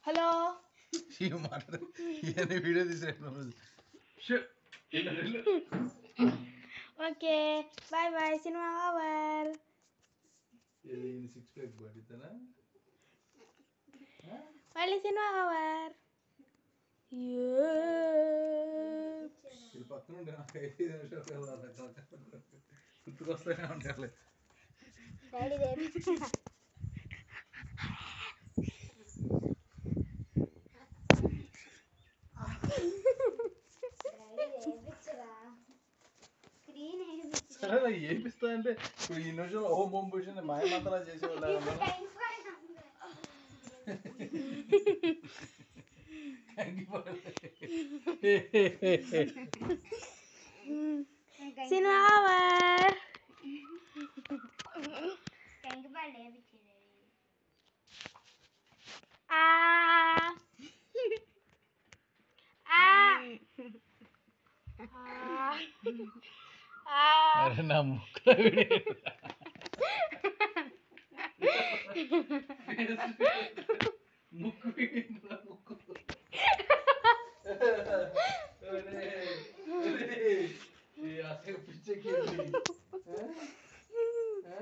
Hello ఈ మాట ఇవన్నీ వీడియో తీసేటప్పుడు okay bye bye cinema over six pack పడితేనా మళ్ళీ సినిమా ఓవర్ ఇది పక్కన ఉండే నాకు ఐదు నిమిషాలు వెళ్ళాలి గుర్తుకొస్తూనే ఉంటాయి డాడీ రేపు స్క్రీన్ వేయించరా సరే నాకు ఏపిస్తా అంటే ఇప్పుడు ఈ నిమిషంలో ఓం బొమ్మ పూసిన మాయమంతరాలు చేసేవాళ్ళు సినిమా ఓవర్ టెంకిపాలు వేయించరా ఆ ఆ ఆ అరే నా ముక్కులో వీడియో ముక్కు వీడియో ముక్కు ఒరే, ఒరే, ఈ అసలు పిచ్చెక్కింది. ఆ?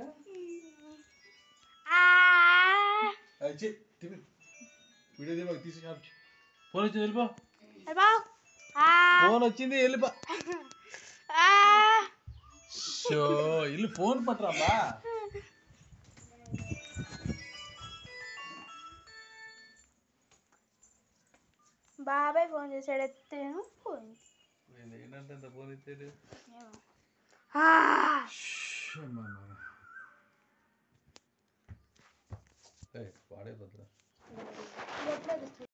ఆ? ఆ అది చెయ్, తిప్పి. వీడియో తీసి తీసి ఆపు. ఫోన్ వచ్చింది వెళ్ళిపో అబ్బా ఆ ఫోన్ వచ్చింది వెళ్ళిపో ఆ షో ఇల్లు ఫోన్ పట్టరమ్మా బాబాయ్ ఫోన్ చేశాడు ఎత్తేను పోయింది ఏంటంటే ఫోన్ ఇచ్చేది ఏమో. ఆ పాడే పత్ర ఎప్పుడో